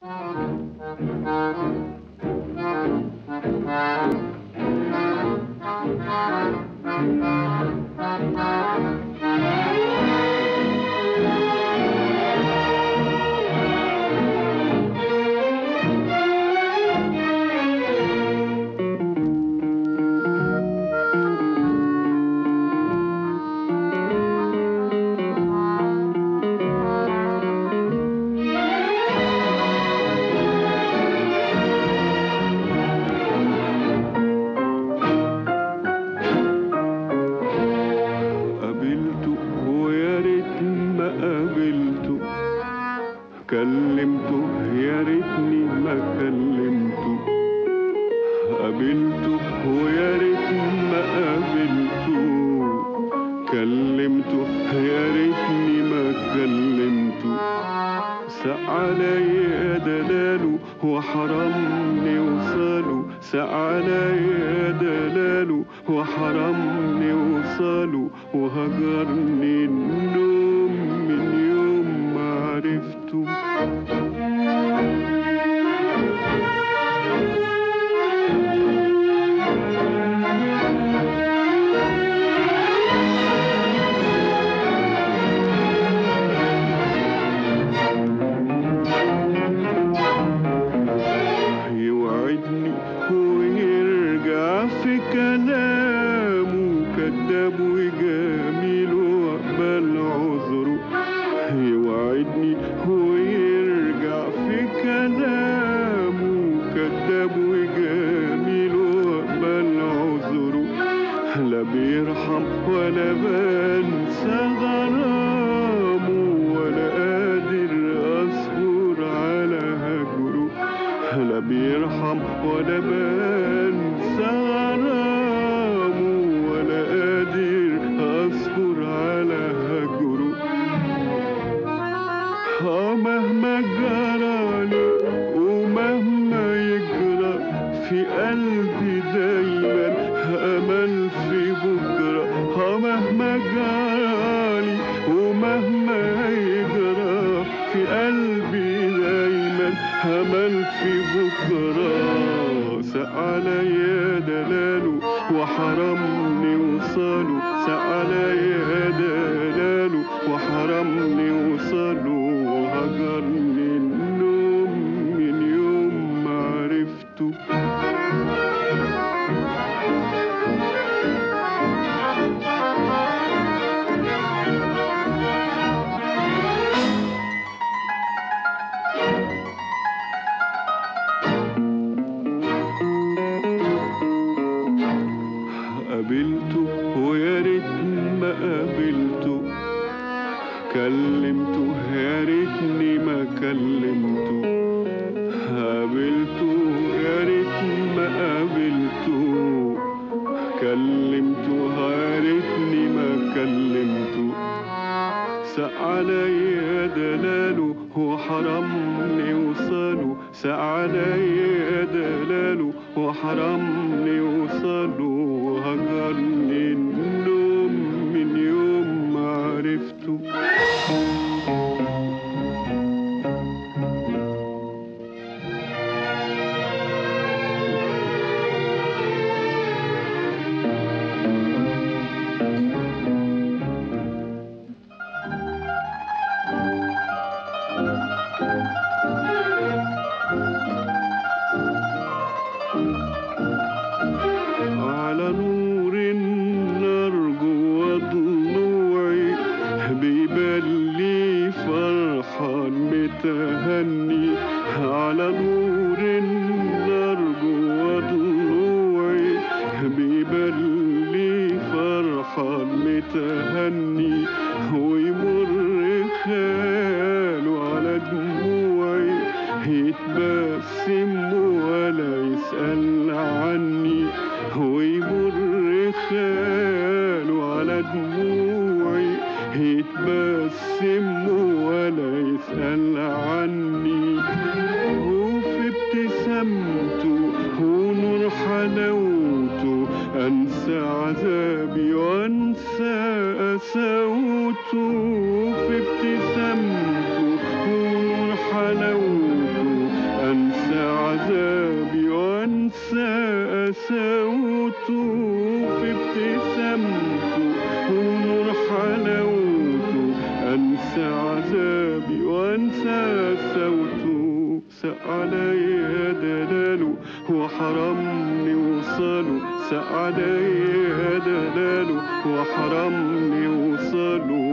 قابلته ويا ريت ما قابلته كلمته يا ريتني ما كلمته قابلته ويا ريت ما قابلته كلمته يا ريتني ما كلمته ساق عليا دلاله وحرمني وصاله ساق عليا دلاله وحرمني وصاله وهجرني النوم من يوم ما عرفته يوعدني ويرجع في كلامه كذاب وجميل واقبل عذره يوعدني ويرجع في كلامه كذاب وجميل واقبل عذره لا بيرحم ولا بنسى غرامه ولا قادر اصبر على هجره لا بيرحم ولا بنسى غرامه ولا قادر اصبر على هجره اه مهما جرالي ومهما يجرى في قلبي دايما امل في بكره اه مهما جرالي ومهما يجرى في قلبي دايما امل في بكره ساق عليا دلاله وحرمني وصاله ساق عليا دلاله وحرمني وصاله وهجرني النوم من يوم ما عرفته قابلته ويا ريت ما قابلته كلمته يا ريتني ما كلمته قابلته يا ريت ما قابلته كلمته يا ريتني ما كلمته ساق عليا دلاله وحرمني وصاله ساق عليا دلاله وحرمني وصاله وهجرني النوم من يوم ما عرفته على نور النار جوا ضلوعي بيبلي فرحان متهني على نور النار جوا ضلوعي بيبلي فرحان متهني ويمر خاله على دموعي يتبسم ولا يسأل عني ويمر خاله على دموعي يتبسم ولا يسأل عني وفي ابتسامته ونور حلاوته أنسى عذابي وأنسى قساوته في ابتسامته انسى صوته سق عليا دلاله وحرمني وصاله سق عليا دلاله وحرمني وصاله